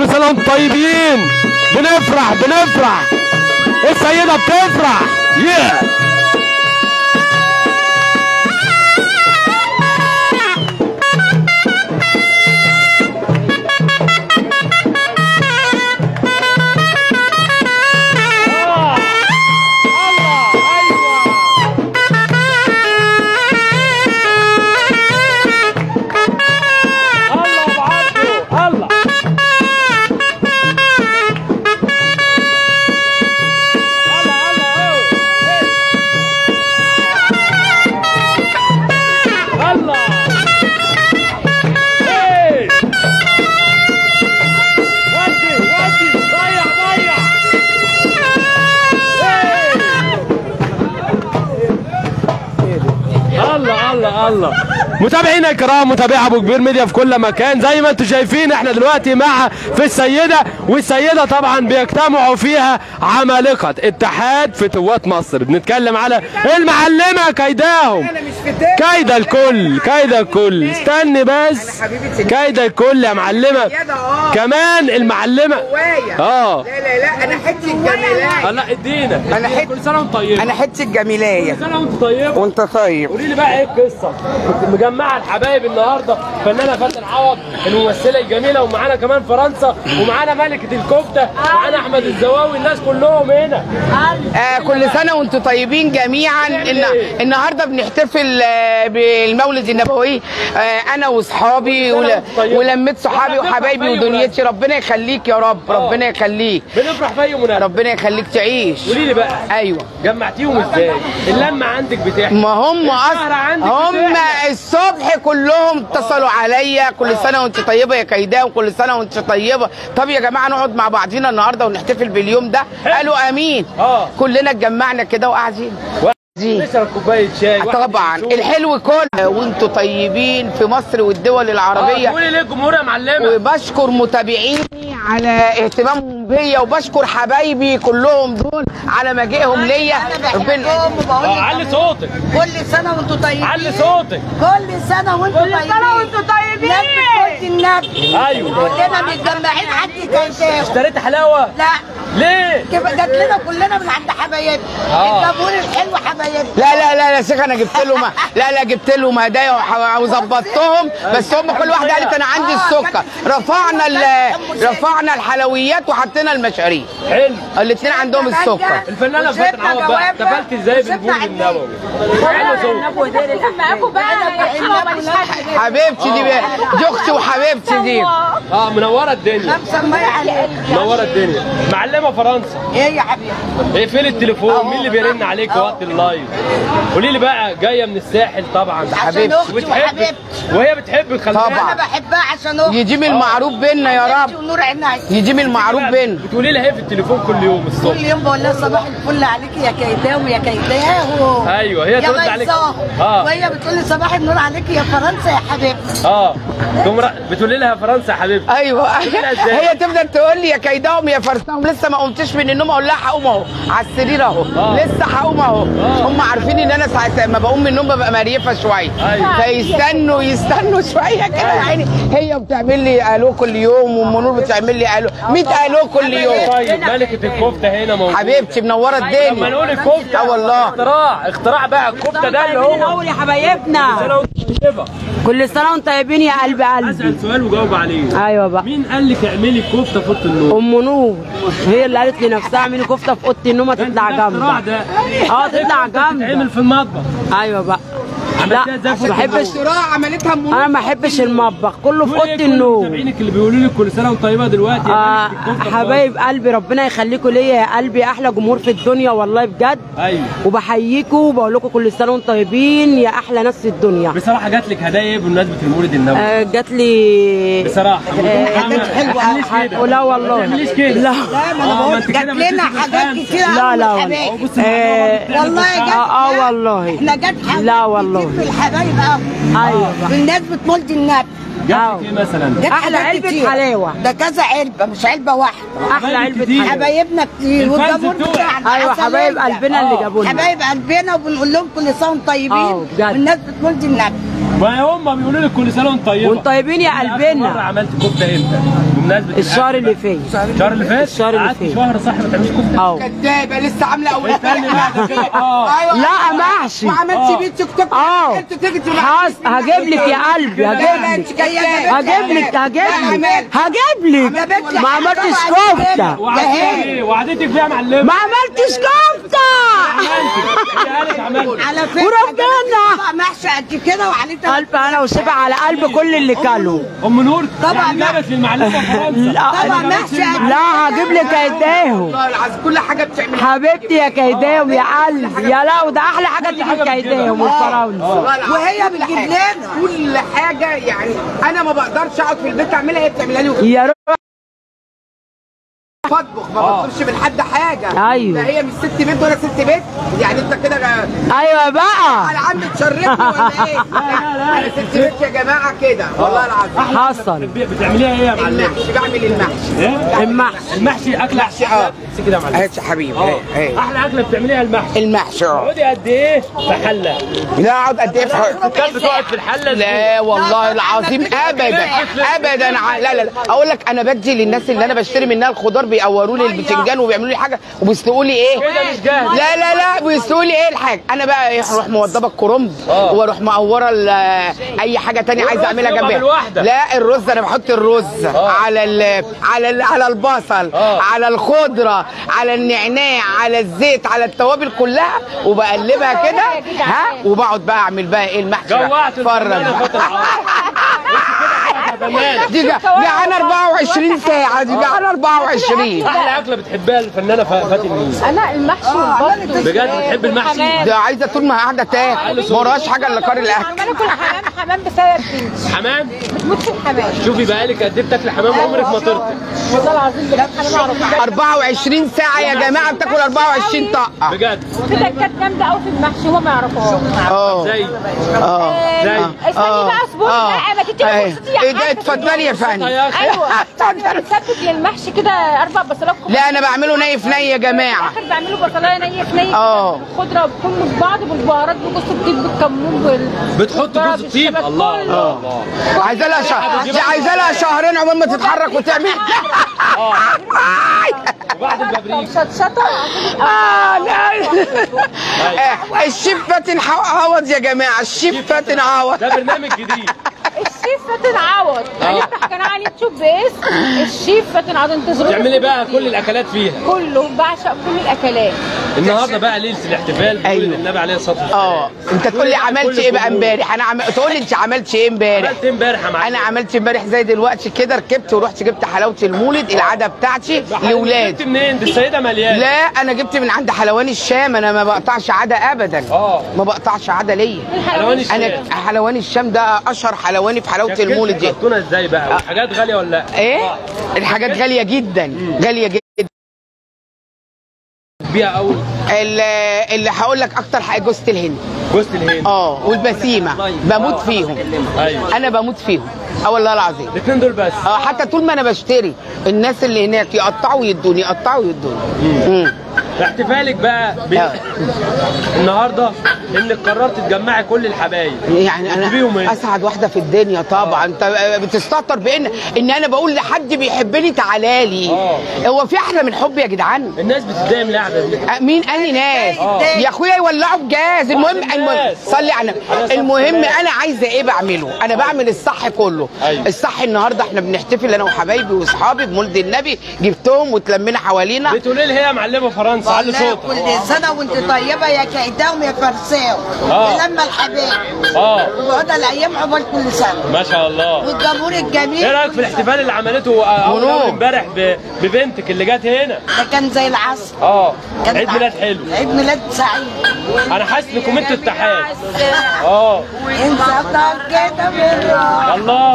كل سنه وانتم طيبين بنفرح بنفرح السيده بتفرح yeah. الله الله الله متابعينا الكرام متابعي ابو كبير ميديا في كل مكان زي ما انتم شايفين احنا دلوقتي مع في السيده والسيده طبعا بيجتمعوا فيها عمالقه اتحاد فتوات مصر بنتكلم على المعلمه كيداهم كايده الكل كايده الكل استني بس كايده الكل يا معلمه كمان المعلمه اه لا لا لا انا حته الجميلايه لا ادينا أنا حت- كل سنه وانت طيبه انا حته الجميلايه كل سنه وانت طيبه وانت طيب قولي لي بقى ايه القصه؟ كنت مجمعه الحبايب النهارده فنانه فاتن عوض الممثله الجميله ومعانا كمان فرنسا ومعانا ملكه الكفته معانا احمد الزواوي الناس كلهم هنا آه كل سنه وانتم طيبين جميعا إن النهارده بنحتفل آه بالمولد النبوي آه انا واصحابي ول... طيب. ولميت صحابي بنفرح وحبايبي بأي ودنيتي ربنا يخليك يا رب آه. ربنا يخليك بنفرح في اي مناسبه ربنا يخليك تعيش قولي لي بقى ايوه جمعتيهم ازاي؟ اللمه عندك بتحكي ما هم السهرة اصلا عندك هم بتحلى. الصبح كلهم اتصلوا عليا كل سنه وانت طيبه يا كيداه وكل سنه وانت طيبه طب يا جماعه نقعد مع بعضينا النهارده ونحتفل باليوم ده حلو. قالوا امين آه. كلنا اتجمعنا كده وقاعدين قاعدين. نشرب كوبايه شاي واحد طبعا يشوف. الحلو كله وانتوا طيبين في مصر والدول آه، العربيه قولي ليه الجمهور يا معلمه وبشكر متابعيني على اهتمامهم بيا وبشكر حبايبي كلهم دول على مجيئهم ليا ربنا اه علي صوتك كل سنة وانتم طيبين علي صوتك كل سنة وانتم طيبين كل سنة وانتم طيبين ناس بتقول النبي ايوه كلنا متجمعين عند كيشاوي اشتريت حلاوه لا ليه؟ كيف جات لنا كلنا من عند حبايبنا آه. الجمهور الحلو حبايبنا لا لا لا يا شيخ انا جبت لهم لا لا جبت لهم هدايا وح- وظبطتهم بس هم كل واحده قالت انا عندي السكر رفعنا ال- رفعنا الحلويات وحطينا المشاريب حلو الاثنين عندهم السكر الفنانه فاتن عوض بقى احتفلت ازاي بالمولد النبوي؟ علي صوتك معاكم بقى حبيبتي دي بقى- دي اختي وحبيبتي دي اه منوره الدنيا مسمية عليك منوره الدنيا معلمه فرنسا ايه يا حبيبي اقفلي التليفون مين اللي بيرن عليك وقت اللايف قولي لي بقى جايه من الساحل طبعا حبيبتي اختي وبتحب وحبيبتي وهي بتحبك خلي بالك. طبعا. انا بحبها عشان اختي يجيب المعروف بينا يا رب ونور عيني يجيب المعروف بينا بتقولي لها ايه في التليفون كل يوم كل الصبح يوم بقول لها صباح الفل عليك يا كيداهم يا كيداهم ايوه هي يا ترد عليك ميساهم. اه وهي بتقول لي صباح النور عليك يا فرنسا يا حبيبتي اه تقوم را- بتقولي لها فرنسا يا حبيبتي ايوه لها إزاي؟ هي تفضل تقول لي يا كيداهم يا فرسهم لسه ما قمتش من النوم اقول لها هقوم اهو على السرير اهو آه. لسه هقوم اهو آه. هم عارفين ان انا ساعه ما بقوم من النوم ببقى مريفه شويه أيوة. فيستنوا يستنوا شويه كده يا عيني هي بتعمل لي الو كل يوم وام نور بتعمل لي الو 100 الو كل يوم طيب ملكه الكفته هنا موجوده حبيبتي منوره لما الدنيا نقول الكفته اه والله اختراع اختراع بقى الكفته ده اللي هو الاول يا حبايبنا سنه وانت طيبه كل سنه وانتم طيبين يا قلب قلبي اسال سؤال وجاوب عليه ايوه بقى مين قال لك اعملي كفته في اوضه النوم؟ ام نور هي اللي قالت لنفسها اعملي كفته في اوضه النوم ده تطلع اختراع جامده ده اه تطلع تتعمل جامده في المطبخ ايوه بقى عملتيها لا ازاي في ما اوضه بحبش اختراع عملتها ام انا ما بحبش المطبخ كله في قولي اوضه إيه كل النوم متابعينك اللي بيقولوا لك كل سنه وانت طيبه دلوقتي يا آه ملكة الكفتة في حبايب قلبي ربنا يخليكم ليا يا قلبي احلى جمهور في الدنيا والله بجد مصر. ايوه وبحييكم وبقول لكم كل سنه وانتم طيبين يا احلى ناس في الدنيا بصراحه جات لك هدايا ايه بمناسبه المولد النبوي؟ آه جات لي بصراحه آه، ما تعمليش كده لا والله ما تعمليش كده لا اه ما انت جات كده لنا بتدي حاجات بالخمسة. كتير لا لا قوي والله الحبايب. بص آه، والله جت اه اه والله احنا جت حاجات لا والله. كتير في الحبايب قوي ايوه بقى. بالنسبة مولد النبي جات لك ايه مثلا؟ جت أحلى حاجات علبة كتير. حلاوة. ده كذا علبة مش علبة واحدة احلى علبه كتير. حلاوة. حبايبنا كتير الفانز والجمهور بتوعك. بتاعنا ايوه عسلية. حبايب قلبنا اللي آه. جابوا لنا حبايب قلبنا وبنقول لهم كل سنه وانتم آه، طيبين بجد. والناس بتولد النبي ما هم بيقولوا لي كل سنه وانت طيبه وانتم طيبين يا آخر قلبنا. مره عملت كفته امتى بمناسبه الشهر اللي فات الشهر اللي فات الشهر اللي قعدت فات. شهر صح ما تعملش كفته اه كدابه لسه عامله اول استني بقى ده كده اه ايوه لا محشي وعملت بيه تيك توك اه انت تيجي تقول حاس هجيب لك يا قلبي هجيب لك هجيب لك هجيب لك هجيب لك ما عملتش كفته وعدتك ايه وعدتك فيها معلمه ما عملتش كفته عملت هي قالت عملت على فكره وربنا محشي قد كده وعليك قلب انا وشفا على قلب كل اللي كلوا ام نور طبعا. يعني جابت للمعلمه فرنسا لا طبعا محشي لا هجيب لك ايديهم والله العظيم كل حاجه بتعمل حبيبتي يا كيداهم يا قلبي يا لا وده احلى حاجه تيجي كيداهم والفراوله والله العظيم وهي كل بتجيب حاجة. لنا. كل حاجه يعني انا ما بقدرش اقعد في البيت اعملها هي بتعملها لي يا روح بطبخ ما بطلبش من حد حاجه أيوة. لا هي مش ست بيت ولا ست بيت يعني انت كده ايوه بقى على عم تشرفني ولا ايه؟ انا ست بيت يا جماعه كده والله العظيم حصل بتعمليها ايه يا معلمه؟ المحشي بعمل المحشي ايه؟ المحشي المحشي اكله احلى اه. امسك كده يا معلم هات يا حبيبي اه. هات هات. احلى اكله بتعمليها المحشي المحشي اه تقعدي قد ايه في حله؟ لا اقعد قد ايه في حق- كان بتقعد في الحله لا والله العظيم ابدا ابدا ع- لا لا لا اقول لك انا بدي للناس اللي انا بشتري منها الخضار بيقوروا لي البتنجان وبيعملوا لي حاجه وبيسلقوا لي ايه كده مش جاهز. لا لا لا بيسلقوا لي ايه الحاجه انا بقى إيه، اروح موضبه الكرنب اه. واروح مقوره ال- اي حاجه تانية عايزه اعملها يبقى جنبها بالواحدة. لا الرز انا بحط الرز على ال على ال على البصل اه. على الخضره على النعناع على الزيت على التوابل كلها وبقلبها كده ها وبقعد بقى اعمل بقى ايه المحشي بقى. جوعت اتفرج الفنانة بقى. فترة فنانة دي جا- جعانه 24 ساعه دي جعانه 24 احلى اكله بتحبها الفنانه ف- فاتن مين؟ انا المحشي والبط بجد بتحب المحشي؟ ده عايزه طول ما هي قاعده تاكل ما وراهاش حاجه الا قار الاكل عماله اكل حمام حمام بسبب بنتي حمام بتموت في الحمام شوفي بقالك قد ايه بتاكلي حمام عمرك ما طرتي والله العظيم بجد حمام اعرف 24 ساعه يا جماعه بتاكل 24 طاقه بجد في تكات جامده قوي في المحشي هو ما يعرفهاش اه زي اه زي استني بقى اصبري لا ما تديني أيوة. فرصتي يا ايه ده حاجة. اتفضلي يا فندم يا اخي ايوه بنثبت المحشي كده اربع بصلات كبار. لا انا بعمله ني في ني يا جماعه اخر بعمله بصلايه نيه في نيه اه. الخضره كله في بعض بالبهارات بجوز الطيب بالكمون بال بتحط بالكزبرة، جوز الطيب بالشبت، الله كله. الله عايزه لها شهر دي عايزه لها شهرين عقبال ما تتحرك وتعمل وبعد البابريك شطشطه آه، لا. آه، الشيف فاتن عوض يا جماعه الشيف فاتن عوض ده برنامج جديد الشيف فاتن عوض هنفتح قناه على اليوتيوب باسم الشيف فاتن عوض انتظروا تعملي بقى كل الاكلات فيها كله بعشق كل الاكلات النهارده بقى ليله الاحتفال بقول أيوة. النبي عليه الصلاه والسلام اه انت تقول لي عملت ايه بقى امبارح انا عم... تقول لي انت عملت ايه امبارح عملت ايه امبارح يا معلم انا عملت امبارح زي دلوقتي كده ركبت ورحت جبت حلاوه المولد العاده بتاعتي جبت لاولاد منين دي السيده مليانه لا انا جبت من عند حلواني الشام انا ما بقطعش عاده ابدا اه. ما بقطعش عاده ليا حلواني الشام انا حلواني الشام ده اشهر حلواني في حلاوه المولد دي شكلتوا ازاي بقى حاجات غاليه ولا لا ايه الحاجات غاليه جدا غاليه جدا بيها اول اللي, اللي هقول لك اكتر حاجه جوزة الهند جوز الهند اه والبسيمه بموت فيهم ايوه انا بموت فيهم اه والله العظيم الاثنين دول بس اه حتى طول ما انا بشتري الناس اللي هناك يقطعوا يدوني يقطعوا يدوني مم. احتفالك بقى ب... آه. النهارده انك قررت تجمعي كل الحبايب يعني تجيبيهم انا ايه؟ اسعد واحده في الدنيا طبعا انت بتستهتر بان ان انا بقول لحد بيحبني تعالى لي آه. هو في احلى من حب يا جدعان الناس بتتضايق من القعده دي أه، مين قال ناس آه. يا اخويا يولعوا بجاز المهم الناس. المهم صلي على النبي المهم انا عايزه ايه بعمله انا بعمل الصح كله أيوة. الصح النهارده احنا بنحتفل انا وحبايبي واصحابي بمولد النبي جبتهم وتلمينا حوالينا بتقولي لي هي يا معلمه فرنسا علي والله صوتك كل سنه وانت طيبه يا كيداهم يا فرساو آه. لما الحبايب اه وبقعد الايام عقبال كل سنه ما شاء الله والجمهور ايه الجميل رايك في الاحتفال اللي عملته اول منور. أول امبارح ب- ببنتك اللي جت هنا ده كان زي العسل اه كان عيد ميلاد حلو عيد ميلاد سعيد انا حاسس انكم انتوا اتحاد اه انت طب كده بالراحه الله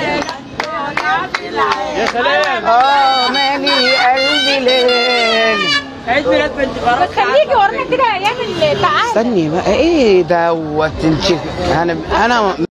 يا سلام اه مالي قلبي ليل عيد ميلاد بنت فرح بس خليكي ورانا كده ايام التعامل استني بقى ايه دوت انت انا انا